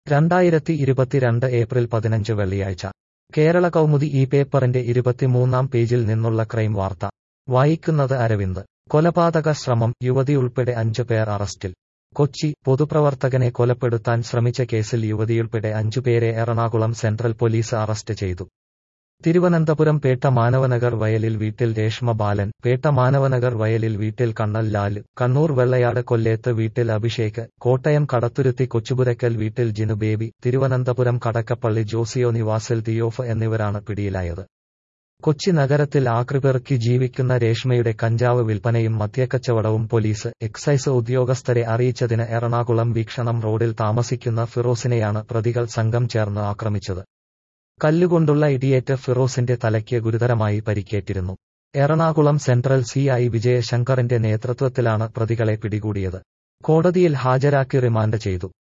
രണ്ടായിരത്തി ഇരുപത്തിരണ്ട് ഏപ്രിൽ പതിനഞ്ച് വെള്ളിയാഴ്ച കേരള കൗമുദി ഈ പേപ്പറിന്റെ ഇരുപത്തിമൂന്നാം പേജിൽ നിന്നുള്ള ക്രൈം വാർത്ത വായിക്കുന്നത് അരവിന്ദ് കൊലപാതക ശ്രമം യുവതി ഉൾപ്പെടെ അഞ്ചു പേർ അറസ്റ്റിൽ കൊച്ചി പൊതുപ്രവർത്തകനെ കൊലപ്പെടുത്താൻ ശ്രമിച്ച കേസിൽ യുവതിയുൾപ്പെടെ അഞ്ചുപേരെ എറണാകുളം സെൻട്രൽ പോലീസ് അറസ്റ്റ് ചെയ്തു തിരുവനന്തപുരം പേട്ട മാനവനഗർ വയലിൽ വീട്ടിൽ രേഷ്മ ബാലൻ പേട്ട മാനവനഗർ വയലിൽ വീട്ടിൽ കണ്ണൽ ലാല് കണ്ണൂർ വെള്ളയാട് കൊല്ലേത്ത് വീട്ടിൽ അഭിഷേക് കോട്ടയം കടത്തുരുത്തി കൊച്ചുപുരക്കൽ വീട്ടിൽ ജിനു ബേബി തിരുവനന്തപുരം കടക്കപ്പള്ളി ജോസിയോ നിവാസിൽ തിയോഫ് എന്നിവരാണ് പിടിയിലായത് കൊച്ചി നഗരത്തിൽ ആക്രിപെറുക്കി ജീവിക്കുന്ന രേഷ്മയുടെ കഞ്ചാവ് വിൽപ്പനയും മദ്യക്കച്ചവടവും പോലീസ് എക്സൈസ് ഉദ്യോഗസ്ഥരെ അറിയിച്ചതിന് എറണാകുളം വീക്ഷണം റോഡിൽ താമസിക്കുന്ന ഫിറോസിനെയാണ് പ്രതികൾ സംഘം ചേർന്ന് ആക്രമിച്ചത് കല്ലുകൊണ്ടുള്ള ഇടിയേറ്റ് ഫിറോസിന്റെ തലയ്ക്ക് ഗുരുതരമായി പരിക്കേറ്റിരുന്നു എറണാകുളം സെൻട്രൽ സി ഐ വിജയശങ്കറിന്റെ നേതൃത്വത്തിലാണ് പ്രതികളെ പിടികൂടിയത് കോടതിയിൽ ഹാജരാക്കി റിമാൻഡ് ചെയ്തു